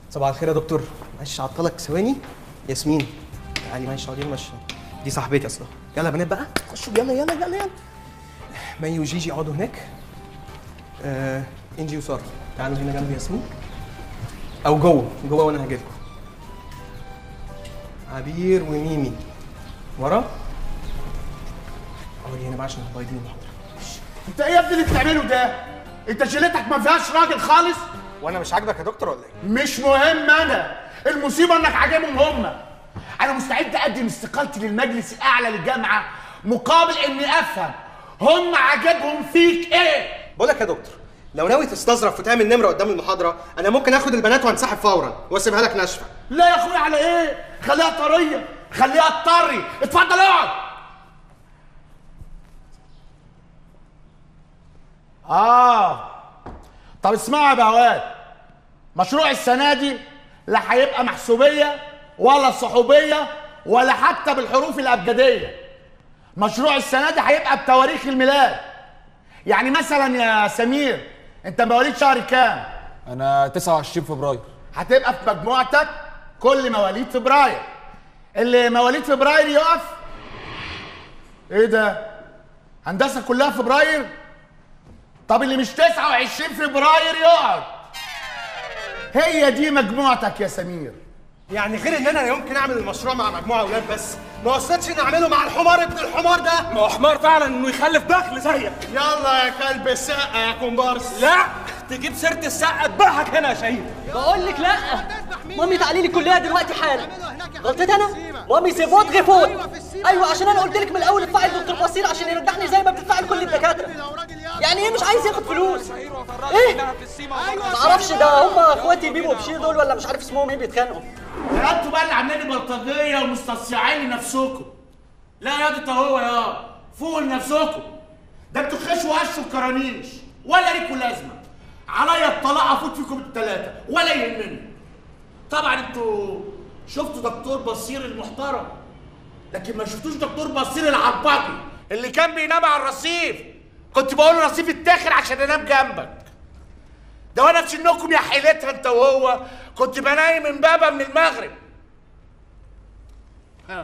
صباح الخير يا دكتور معلش عطلك ثواني ياسمين تعالي معلش اقعدي هنا مش دي صاحبتي اصلا يلا يا بنات بقى خشوا يلا يلا يلا يلا مي وجيجي اقعدوا هناك آه انجي وساره تعالوا هنا جنب ياسمين او جوه جوه وانا هاجي لكم عبير وميمي ورا اقعدي هنا بقى عشان هتبيضين المحاضره انت ايه يا ابني اللي بتعمله ده؟ انت جيلتك ما فيهاش راجل خالص؟ وانا مش عاجبك يا دكتور ولا ايه؟ مش مهم انا المصيبه انك عاجبهم هم انا مستعد اقدم استقالتي للمجلس الاعلى للجامعه مقابل اني افهم هم عجبهم فيك ايه بقول لك يا دكتور لو ناوي تستظرف وتعمل نمره قدام المحاضره انا ممكن اخد البنات وانسحب فورا واسيبها لك ناشفه لا يا اخويا على ايه خليها طريه خليها تطري اتفضل اقعد اه طب اسمعوا يا بهوات مشروع السنه دي لا هيبقى محسوبيه ولا صحوبيه ولا حتى بالحروف الابجديه مشروع السنه دي هيبقى بتواريخ الميلاد يعني مثلا يا سمير انت مواليد شهر كام انا 29 فبراير هتبقى في مجموعتك كل مواليد فبراير اللي مواليد فبراير يقف ايه ده هندسه كلها فبراير طب اللي مش 29 فبراير يقعد هي دي مجموعتك يا سمير يعني غير ان انا يمكن اعمل المشروع مع مجموعه اولاد بس ما وصلتش اني اعمله مع الحمار ابن الحمار ده ما هو حمار فعلا انه يخلف دخل زيك يلا يا كلب السقه يا كومبارس لا تجيب سيره السقه اذبحك هنا يا شهيد بقول لك لا مامي تعالي لي الكليه دلوقتي حالا غلطتي انا مامي سي فوت غي فوت ايوه عشان انا قلت لك من الاول ادفعي الدكتور بصير عشان يرجعني زي ما بتدفعي لكل الدكاتره يعني ايه مش عايز ياخد فلوس ايه ما اعرفش ده هم اخواتي بيبو وبشير دول ولا مش عارف اسمهم ايه بيتخانقوا يا انتوا بقى اللي عاملين بلطجيه ومستصيعين لنفسكم لا يا دي هو يا فوقوا لنفسكم ده انتوا خشوا وقشوا الكرانيش ولا ليكوا لازمه عليا الطلاق افوت فيكم الثلاثه ولا يهمني طبعا انتوا شفتوا دكتور بصير المحترم لكن ما شفتوش دكتور بصير العباقي اللي كان بينام على الرصيف كنت بقول له رصيف التاخر عشان انام جنبك ده وانا في سنكم يا حيلتها انت وهو كنت بنايم من بابا من المغرب ها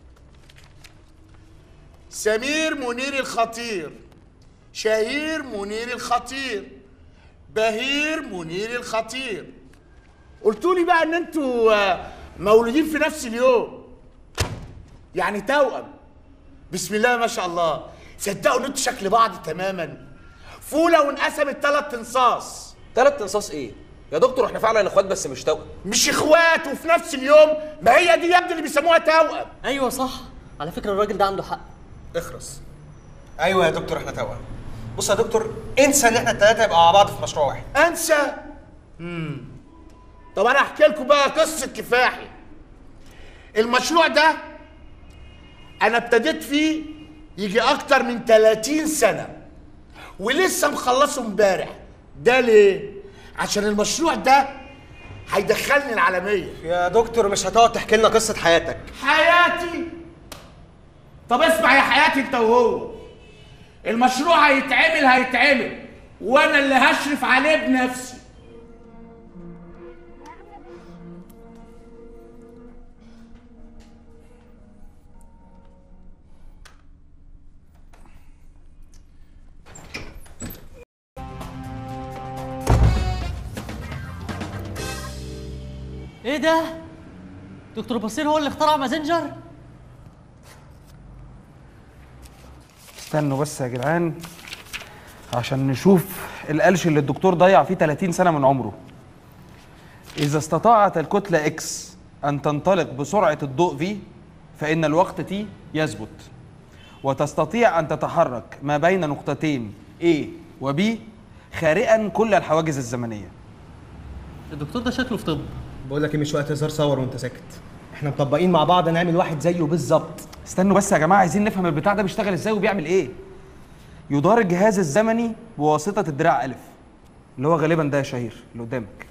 سمير منير الخطير شهير منير الخطير بهير منير الخطير قلتوا لي بقى ان انتوا آه، مولودين في نفس اليوم يعني توأم بسم الله ما شاء الله صدقوا ان انتوا شكل بعض تماما فوله وانقسمت ثلاث انصاص تلات انصاص ايه؟ يا دكتور احنا فعلا اخوات بس مش توأم مش اخوات وفي نفس اليوم ما هي دي يا ابني اللي بيسموها توأم ايوه صح على فكره الراجل ده عنده حق اخرس ايوه يا دكتور احنا توأم بص يا دكتور انسى ان احنا الثلاثه نبقى مع بعض في مشروع واحد انسى امم طب انا احكي لكم بقى قصه كفاحي المشروع ده انا ابتديت فيه يجي اكتر من 30 سنه ولسه مخلصه امبارح ده ليه عشان المشروع ده هيدخلني العالميه يا دكتور مش هتقعد تحكي لنا قصه حياتك حياتي طب اسمع يا حياتي انت وهو المشروع هيتعمل هيتعمل وانا اللي هشرف عليه بنفسي ايه ده دكتور بصير هو اللي اخترع مازنجر استنوا بس يا جدعان عشان نشوف القلش اللي الدكتور ضيع فيه 30 سنة من عمره إذا استطاعت الكتلة إكس أن تنطلق بسرعة الضوء في فإن الوقت تي يثبت وتستطيع أن تتحرك ما بين نقطتين A و B خارقا كل الحواجز الزمنية الدكتور ده شكله في طب بقول لك ايه مش وقت هزار صور وانت ساكت احنا مطبقين مع بعض نعمل واحد زيه بالظبط استنوا بس يا جماعة عايزين نفهم البتاع ده بيشتغل ازاي وبيعمل ايه يدار الجهاز الزمني بواسطة الدراع ألف اللي هو غالبا ده يا شهير اللي قدامك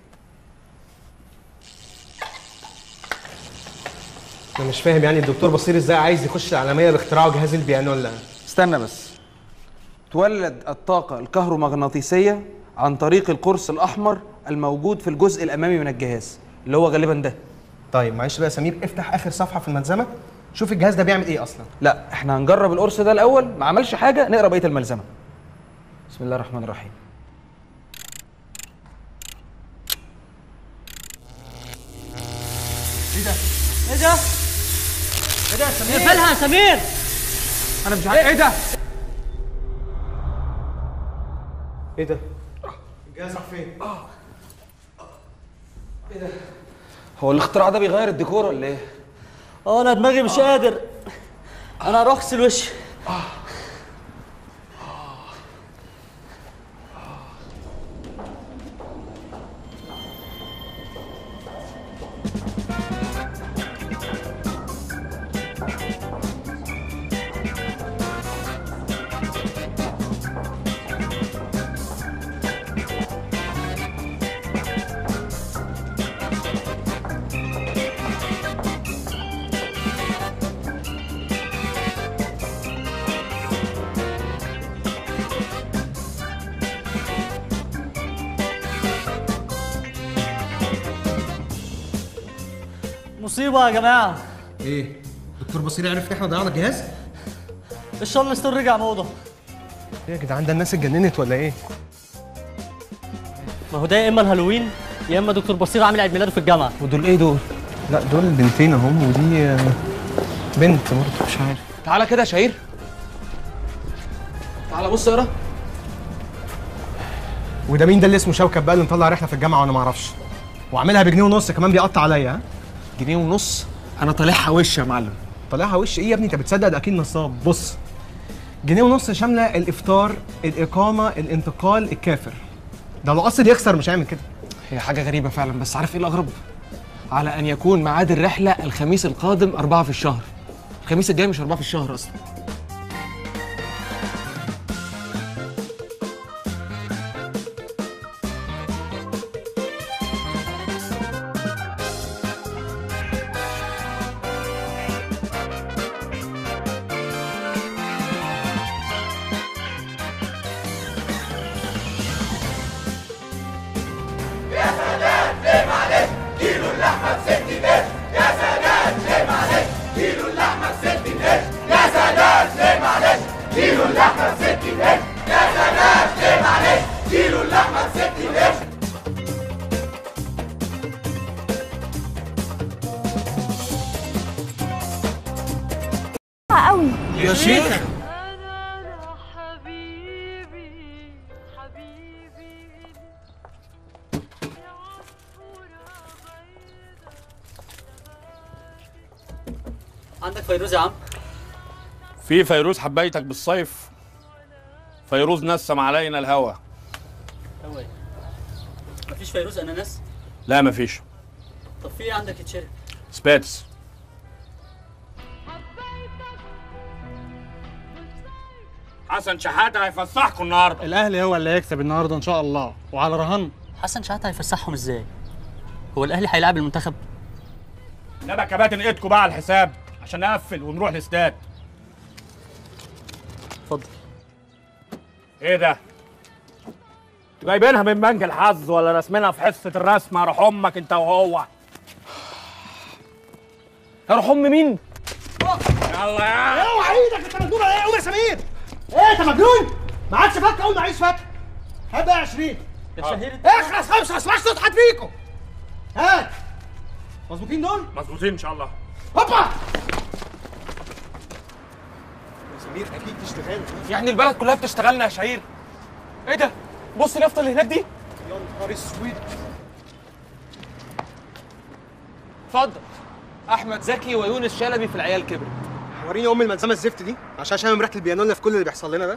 انا مش فاهم يعني الدكتور بصير ازاي عايز يخش العالميه باختراعه جهاز البيانولا استنى بس تولد الطاقة الكهرومغناطيسية عن طريق القرص الأحمر الموجود في الجزء الأمامي من الجهاز اللي هو غالبا ده طيب معلش بقى يا سمير افتح اخر صفحه في الملزمه شوف الجهاز ده بيعمل ايه اصلا لا احنا هنجرب القرص ده الاول ما عملش حاجه نقرا بقيه الملزمه بسم الله الرحمن الرحيم ايه ده؟ ايه ده يا سمير؟ اقفلها يا سمير انا مش عارف ايه ده ايه ده الجهاز راح فين هو الاختراع ده بيغير الديكور ولا ايه اه انا دماغي مش قادر انا هروح اغسل وشي مصيبه يا جماعه ايه دكتور بصير عرف ان احنا ضيعنا الجهاز الشارل ستون رجع موضه ايه يا جدعان ده الناس اتجننت ولا ايه ما هو ده يا اما الهالوين يا اما دكتور بصير عامل عيد ميلاده في الجامعه ودول ايه دول لا دول بنتين اهم ودي آه، بنت برضه مش عارف تعالى كده يا شهير تعالى بص اقرا وده مين ده اللي اسمه شوكت بقى اللي مطلع رحله في الجامعه وانا ما اعرفش وعاملها بجنيه ونص كمان بيقطع عليا ها جنيه ونص انا طالعها وش يا معلم طالعها وش ايه يا ابني انت بتصدق ده اكيد نصاب بص جنيه ونص شامله الافطار الاقامه الانتقال الكافر ده لو قصد يخسر مش هيعمل كده هي حاجه غريبه فعلا بس عارف ايه الاغرب على ان يكون ميعاد الرحله الخميس القادم أربعة في الشهر الخميس الجاي مش أربعة في الشهر اصلا قوي يا شيخ أنا حبيبي حبيبي يا عصفورة بيضة عندك فيروز يا عم في فيروز حبيتك بالصيف فيروز نسم علينا الهوى هو ايه مفيش فيروز اناناس لا مفيش طب في ايه عندك يتشرب سباتس حسن شحاته هيفسحكم النهارده الاهلي هو اللي هيكسب النهارده ان شاء الله وعلى رهان حسن شحاته هيفسحهم ازاي هو الاهلي هيلاعب المنتخب لا بقى كباتن ايدكم بقى على الحساب عشان نقفل ونروح الاستاد اتفضل ايه ده؟ انتوا جايبينها من بنك الحظ ولا راسمينها في حصه الرسم روح امك انت وهو اروح ام مين يلا يا اوعى ايدك انت مجنون ولا ايه قوم يا سمير ايه انت مجنون ما عادش فك اول ما عايز فك هات بقى 20 يا شهير اخلص خمسه ما اسمعش صوت حد فيكم هات مظبوطين دول مظبوطين ان شاء الله هوبا يا سمير اكيد تشتغل يعني البلد كلها بتشتغلنا يا شهير ايه ده بص اليافطه اللي هناك دي يا نهار اسود اتفضل احمد زكي ويونس شلبي في العيال كبرت وريني ام الملزمه الزفت دي عشان اشم ريحه البيانولا في كل اللي بيحصل لنا ده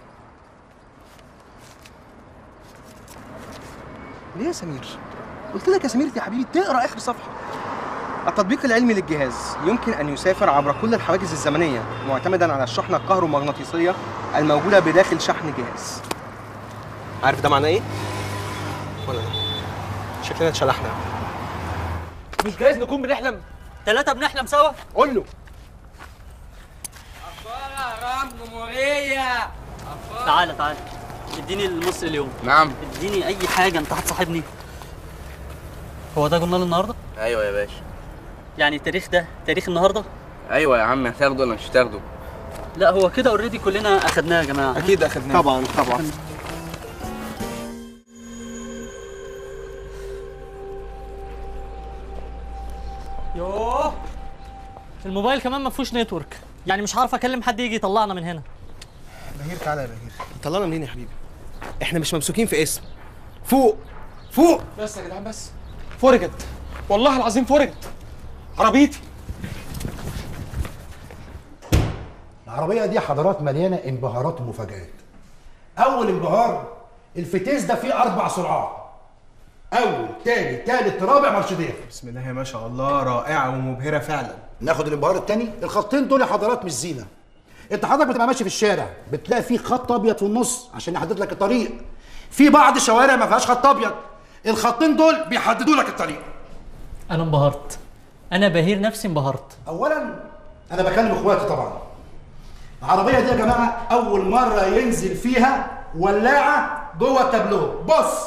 ليه يا سمير قلت لك يا سمير يا حبيبي تقرا اخر صفحه التطبيق العلمي للجهاز يمكن ان يسافر عبر كل الحواجز الزمنيه معتمدا على الشحنه الكهرومغناطيسيه الموجوده بداخل شحن الجهاز عارف ده معناه ايه ولا لا شكلنا اتشلحنا مش جايز نكون بنحلم ثلاثة بنحلم سوا قول له تعالى تعالى اديني المصري اليوم نعم اديني اي حاجة انت هتصاحبني هو ده جورنال النهارده ايوه يا باشا يعني التاريخ ده تاريخ النهارده ايوه يا عم هتاخده ولا مش هتاخده لا هو كده اوريدي كلنا اخدناه يا جماعه اكيد اخدناه طبعا طبعا يوه الموبايل كمان ما فيهوش نتورك يعني مش عارف اكلم حد يجي يطلعنا من هنا بهير تعالى يا بهير طلعنا منين يا حبيبي احنا مش ممسوكين في اسم فوق فوق بس يا جدعان بس فرجت والله العظيم فرجت عربيتي العربية دي حضارات مليانة انبهارات ومفاجآت. أول انبهار الفتيس ده فيه أربع سرعات. أول، تاني، تالت، رابع مرشدين. بسم الله ما شاء الله رائعه ومبهره فعلا ناخد الانبهار التاني، الخطين دول يا حضرات مش زينة. أنت حضرتك بتبقى ماشي في الشارع بتلاقي فيه خط أبيض في النص عشان يحدد لك الطريق. في بعض الشوارع ما فيهاش خط أبيض. الخطين دول بيحددوا لك الطريق. انا انبهرت انا بهير نفسي انبهرت اولا انا بكلم اخواتي طبعا العربيه دي يا جماعه اول مره ينزل فيها ولاعه جوه التابلو بص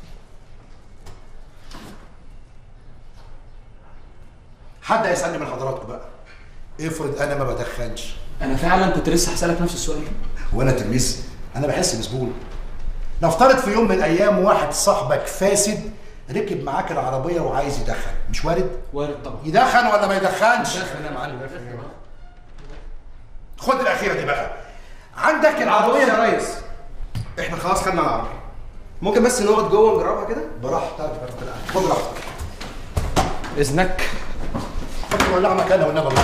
حد هيسالني من حضراتكم بقى افرض انا ما بدخنش انا فعلا كنت لسه هسالك نفس السؤال وانا تلميذ انا بحس بزبون نفترض في يوم من الايام واحد صاحبك فاسد ركب معاك العربيه وعايز يدخن مش وارد وارد طبعا يدخن ولا ما يدخنش انا يا معلم خد الاخيره دي بقى عندك العربيه يا ريس احنا خلاص خدنا العربيه ممكن بس نقعد جوه نجربها كده براحتك خد راحتك اذنك حط الولاعه مكانها والنبي الله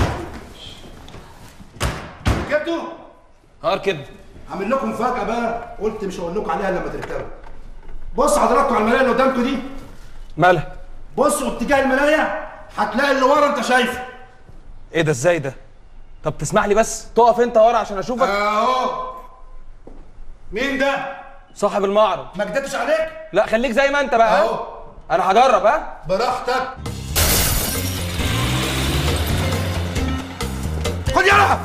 جبتوا هار كده عامل لكم مفاجاه بقى قلت مش هقول لكم عليها لما تركبوا بص حضراتكم على المرايه اللي قدامكم دي مالها بصوا اتجاه المرايه هتلاقي اللي ورا انت شايفه ايه ده ازاي ده طب تسمح لي بس تقف انت ورا عشان اشوفك اهو مين ده صاحب المعرض ما كدبتش عليك لا خليك زي ما انت بقى ها؟ اهو انا هجرب ها براحتك خد يلا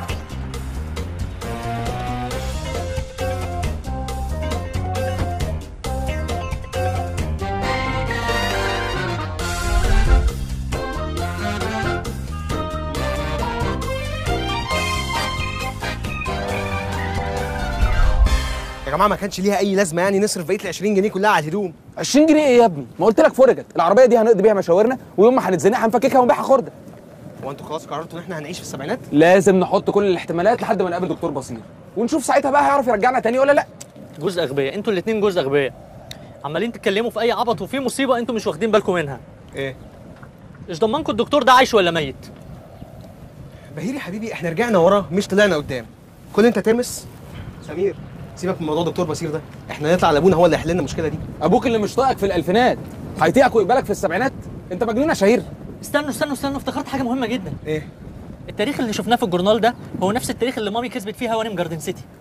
يا جماعه ما كانش ليها اي لازمه يعني نصرف بقيه ال 20 جنيه كلها على الهدوم 20 جنيه ايه يا ابني ما قلت لك فرجت العربيه دي هنقضي بيها مشاورنا ويوم ما هنتزنق هنفككها ونبيعها خرده هو انتوا خلاص قررتوا ان احنا هنعيش في السبعينات لازم نحط كل الاحتمالات لحد ما نقابل دكتور بصير ونشوف ساعتها بقى هيعرف يرجعنا تاني ولا لا جزء اغبياء انتوا الاثنين جزء اغبياء عمالين تتكلموا في اي عبط وفي مصيبه انتوا مش واخدين بالكم منها ايه ايش ضمنكم الدكتور ده عايش ولا ميت بهير يا حبيبي احنا رجعنا ورا مش طلعنا قدام كل انت ترمس سمير سيبك من موضوع دكتور بصير ده احنا نطلع لابونا هو اللي يحل لنا المشكله دي ابوك اللي مش طايقك في الالفينات هيطيقك ويقبلك في السبعينات انت مجنون يا شهير استنوا استنوا استنوا افتكرت حاجه مهمه جدا ايه التاريخ اللي شفناه في الجورنال ده هو نفس التاريخ اللي مامي كسبت فيه هوانم جاردن سيتي